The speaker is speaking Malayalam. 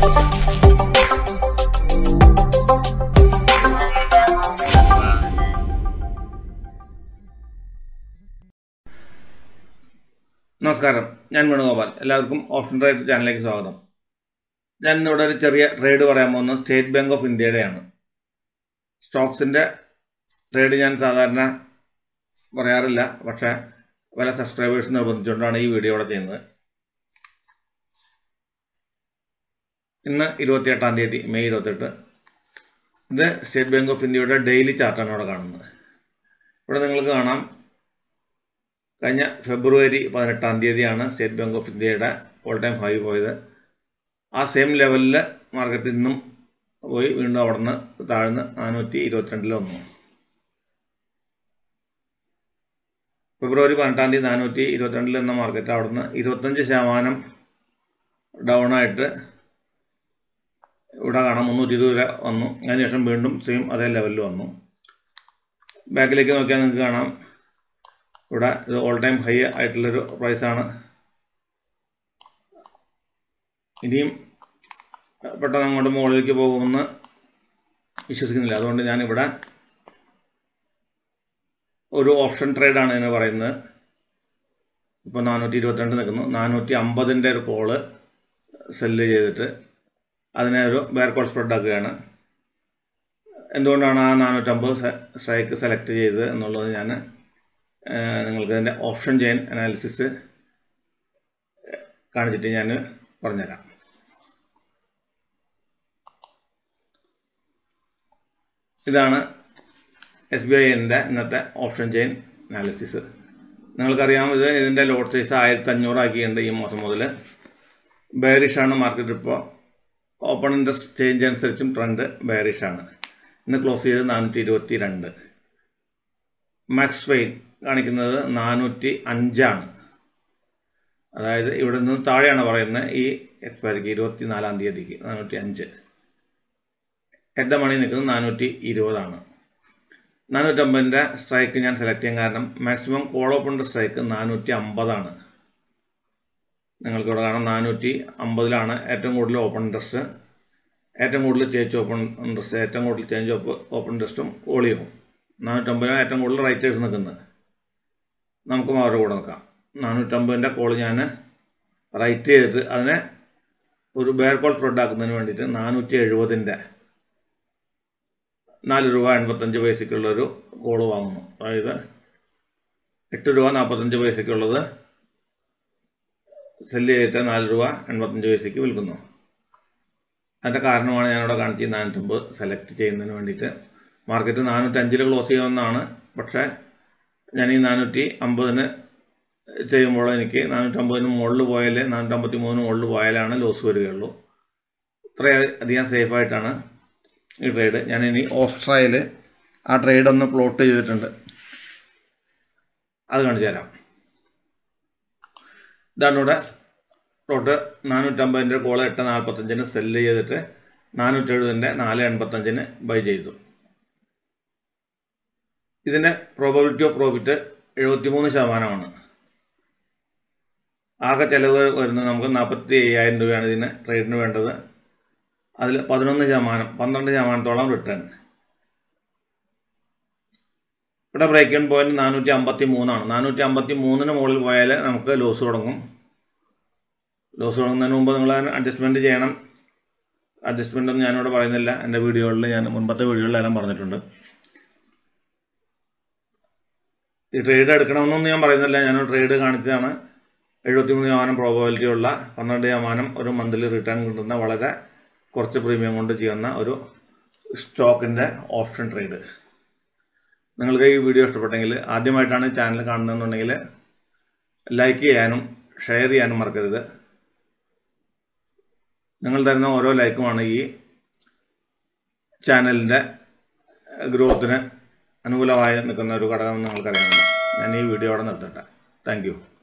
നമസ്കാരം ഞാൻ വേണുഗോപാൽ എല്ലാവർക്കും ഓപ്ഷൻ റൈറ്റ് ചാനലിലേക്ക് സ്വാഗതം ഞാൻ ഇന്നിവിടെ ഒരു ചെറിയ ട്രേഡ് പറയാൻ പോകുന്നത് സ്റ്റേറ്റ് ബാങ്ക് ഓഫ് ഇന്ത്യയുടെയാണ് സ്റ്റോക്സിൻ്റെ ട്രേഡ് ഞാൻ സാധാരണ പറയാറില്ല പക്ഷേ പല സബ്സ്ക്രൈബേഴ്സ് നിർബന്ധിച്ചുകൊണ്ടാണ് ഈ വീഡിയോ ഇവിടെ ചെയ്യുന്നത് ഇന്ന് ഇരുപത്തിയെട്ടാം തീയതി മെയ് ഇരുപത്തെട്ട് ഇത് സ്റ്റേറ്റ് ബാങ്ക് ഓഫ് ഇന്ത്യയുടെ ഡെയിലി ചാർട്ടാണ് ഇവിടെ കാണുന്നത് ഇവിടെ നിങ്ങൾക്ക് കാണാം കഴിഞ്ഞ ഫെബ്രുവരി പതിനെട്ടാം തീയതിയാണ് സ്റ്റേറ്റ് ബാങ്ക് ഓഫ് ഇന്ത്യയുടെ ഓൾ ടൈം ഹൈ പോയത് ആ സെയിം ലെവലിൽ മാർക്കറ്റ് ഇന്നും പോയി വീണ്ടും അവിടെ നിന്ന് താഴ്ന്ന് നാനൂറ്റി ഇരുപത്തിരണ്ടിൽ വന്നു ഫെബ്രുവരി പതിനെട്ടാം തീയതി നാനൂറ്റി ഇരുപത്തിരണ്ടിൽ എന്ന മാർക്കറ്റ് അവിടെ നിന്ന് ഇരുപത്തഞ്ച് ശതമാനം ഡൗൺ ആയിട്ട് ഇവിടെ കാണാം മുന്നൂറ്റി ഇരുപത് വരെ വന്നു അതിനുശേഷം വീണ്ടും സെയിം അതേ ലെവലിൽ വന്നു ബാക്കിലേക്ക് നോക്കിയാൽ നിങ്ങൾക്ക് കാണാം ഇവിടെ ഇത് ഓൾ ടൈം ഹൈ ആയിട്ടുള്ളൊരു പ്രൈസാണ് ഇനിയും പെട്ടെന്ന് അങ്ങോട്ട് മുകളിലേക്ക് പോകുമെന്ന് വിശ്വസിക്കുന്നില്ല അതുകൊണ്ട് ഞാനിവിടെ ഒരു ഓപ്ഷൻ ട്രേഡാണ് ഇതിന് പറയുന്നത് ഇപ്പോൾ നാനൂറ്റി ഇരുപത്തിരണ്ട് നിൽക്കുന്നു നാനൂറ്റി അമ്പതിൻ്റെ ഒരു കോള് സെല്ല് ചെയ്തിട്ട് അതിനെ ഒരു ബെയർ കോൾ സ്പ്രെഡ് ആക്കുകയാണ് എന്തുകൊണ്ടാണ് ആ നാനൂറ്റമ്പത് സ്ട്രൈക്ക് സെലക്ട് ചെയ്തത് എന്നുള്ളത് ഞാൻ നിങ്ങൾക്ക് അതിൻ്റെ ഓപ്ഷൻ ചെയിൻ അനാലിസിസ് കാണിച്ചിട്ട് ഞാൻ പറഞ്ഞുതരാം ഇതാണ് എസ് ബി ഐൻ്റെ ഇന്നത്തെ ഓപ്ഷൻ ചെയിൻ അനാലിസിസ് നിങ്ങൾക്കറിയാം ഇത് ഇതിൻ്റെ ലോഡ് സൈസ് ആയിരത്തി അഞ്ഞൂറാക്കിയിട്ടുണ്ട് ഈ മാസം മുതൽ ബെയറിഷാണ് മാർക്കറ്റ് ഇപ്പോൾ ഓപ്പൺ ഇൻട്രസ്റ്റ് ചേഞ്ച് അനുസരിച്ചും ട്രെൻഡ് ബെയറിഷാണ് ഇന്ന് ക്ലോസ് ചെയ്ത് നാനൂറ്റി ഇരുപത്തി രണ്ട് മാക്സ് വെയിൻ കാണിക്കുന്നത് നാനൂറ്റി അഞ്ചാണ് അതായത് ഇവിടെ നിന്ന് താഴെയാണ് പറയുന്നത് ഈ എക്സ്പയറിക്ക് ഇരുപത്തി നാലാം തീയതിക്ക് നാനൂറ്റി അഞ്ച് എട്ട് മണി നിൽക്കുന്നത് നാനൂറ്റി ഇരുപതാണ് നാനൂറ്റമ്പതിൻ്റെ സ്ട്രൈക്ക് ഞാൻ സെലക്ട് ചെയ്യാൻ കാരണം മാക്സിമം കോൾ ഓപ്പണിൻ്റെ സ്ട്രൈക്ക് നാനൂറ്റി അമ്പതാണ് നിങ്ങൾക്കിവിടെ കാണാം നാനൂറ്റി അമ്പതിലാണ് ഏറ്റവും കൂടുതൽ ഓപ്പൺ ഇൻട്രസ്റ്റ് ഏറ്റവും കൂടുതൽ ചേഞ്ച് ഓപ്പൺ ഇൻട്രസ്റ്റ് ഏറ്റവും കൂടുതൽ ചേഞ്ച് ഓപ്പൺ ഇൻട്രസ്റ്റും ഓളിയവും നാനൂറ്റമ്പതിനാണ് ഏറ്റവും കൂടുതൽ റൈറ്റേഴ്സ് നിൽക്കുന്നത് നമുക്കും അവരുടെ കൂടെ നിൽക്കാം നാനൂറ്റമ്പതിൻ്റെ കോൾ ഞാൻ റൈറ്റ് ചെയ്തിട്ട് അതിനെ ഒരു ബെയർ കോൾ സ്പ്രെഡ് ആക്കുന്നതിന് വേണ്ടിയിട്ട് നാനൂറ്റി എഴുപതിൻ്റെ നാല് രൂപ എൺപത്തഞ്ച് പൈസയ്ക്കുള്ളൊരു കോൾ വാങ്ങുന്നു അതായത് എട്ട് രൂപ നാൽപ്പത്തഞ്ച് പൈസയ്ക്കുള്ളത് സെല്ല് ചെയ്തിട്ട് നാല് രൂപ എൺപത്തഞ്ച് പൈസയ്ക്ക് വിൽക്കുന്നു അതിൻ്റെ കാരണമാണ് ഞാനിവിടെ കാണിച്ച് നാനൂറ്റമ്പത് സെലക്ട് ചെയ്യുന്നതിന് വേണ്ടിയിട്ട് മാർക്കറ്റ് നാനൂറ്റഞ്ചിൽ ക്ലോസ് ചെയ്യുമെന്നാണ് പക്ഷേ ഞാൻ ഈ നാനൂറ്റി അമ്പതിന് ചെയ്യുമ്പോൾ എനിക്ക് നാനൂറ്റമ്പതിന് മുകളിൽ പോയാലേ നാനൂറ്റമ്പത്തി മൂന്നിന് മുകളിൽ പോയാലാണ് ലോസ് വരികയുള്ളൂ ഇത്രയധികം സേഫായിട്ടാണ് ഈ ട്രേഡ് ഞാൻ ഇനി ഓസ്ട്രയിൽ ആ ട്രേഡ് ഒന്ന് പ്ലോട്ട് ചെയ്തിട്ടുണ്ട് അത് കാണിച്ചു തരാം ഇതാണ് ഇവിടെ പ്ലോട്ട് നാനൂറ്റമ്പതിൻ്റെ കോള് എട്ട് നാൽപ്പത്തഞ്ചിന് സെല്ല് ചെയ്തിട്ട് നാനൂറ്റെഴുപതിൻ്റെ നാല് എൺപത്തഞ്ചിന് ബൈ ചെയ്തു ഇതിൻ്റെ പ്രോബബിലിറ്റി ഓഫ് പ്രോഫിറ്റ് എഴുപത്തിമൂന്ന് ശതമാനമാണ് ആകെ ചിലവ് വരുന്നത് നമുക്ക് നാൽപ്പത്തി അയ്യായിരം രൂപയാണ് ഇതിന് ട്രേഡിന് വേണ്ടത് അതിൽ പതിനൊന്ന് ശതമാനം പന്ത്രണ്ട് ശതമാനത്തോളം റിട്ടേൺ ഇവിടെ ബ്രേക്ക് ഇൻ പോയിന്റ് നാനൂറ്റി അമ്പത്തി മൂന്നാണ് നാനൂറ്റി അമ്പത്തി മൂന്നിന് മുകളിൽ പോയാൽ നമുക്ക് ലോസ് തുടങ്ങും ലോസ് തുടങ്ങുന്നതിന് മുമ്പ് നിങ്ങൾ അഡ്ജസ്റ്റ്മെൻറ്റ് ചെയ്യണം അഡ്ജസ്റ്റ്മെൻ്റ് ഒന്നും ഞാനിവിടെ പറയുന്നില്ല എൻ്റെ വീഡിയോകളിൽ ഞാൻ മുൻപത്തെ വീഡിയോകളിലെല്ലാം പറഞ്ഞിട്ടുണ്ട് ഈ ട്രേഡ് എടുക്കണമെന്നൊന്നും ഞാൻ പറയുന്നില്ല ഞാൻ ട്രേഡ് കാണിച്ചതാണ് എഴുപത്തിമൂന്ന് ശതമാനം പ്രോബബിലിറ്റി ഉള്ള പന്ത്രണ്ട് ശതമാനം ഒരു മന്ത്ലി റിട്ടേൺ കിട്ടുന്ന വളരെ കുറച്ച് പ്രീമിയം കൊണ്ട് ചെയ്യുന്ന ഒരു സ്റ്റോക്കിൻ്റെ ഓപ്ഷൻ ട്രേഡ് നിങ്ങൾക്ക് ഈ വീഡിയോ ഇഷ്ടപ്പെട്ടെങ്കിൽ ആദ്യമായിട്ടാണ് ചാനൽ കാണുന്നതെന്നുണ്ടെങ്കിൽ ലൈക്ക് ചെയ്യാനും ഷെയർ ചെയ്യാനും മറക്കരുത് നിങ്ങൾ തരുന്ന ഓരോ ലൈക്കുമാണ് ഈ ചാനലിൻ്റെ ഗ്രോത്തിന് അനുകൂലമായി നിൽക്കുന്ന ഒരു ഘടകം നിങ്ങൾക്കറിയാമല്ലോ ഞാൻ ഈ വീഡിയോ അവിടെ നിർത്തട്ടെ താങ്ക്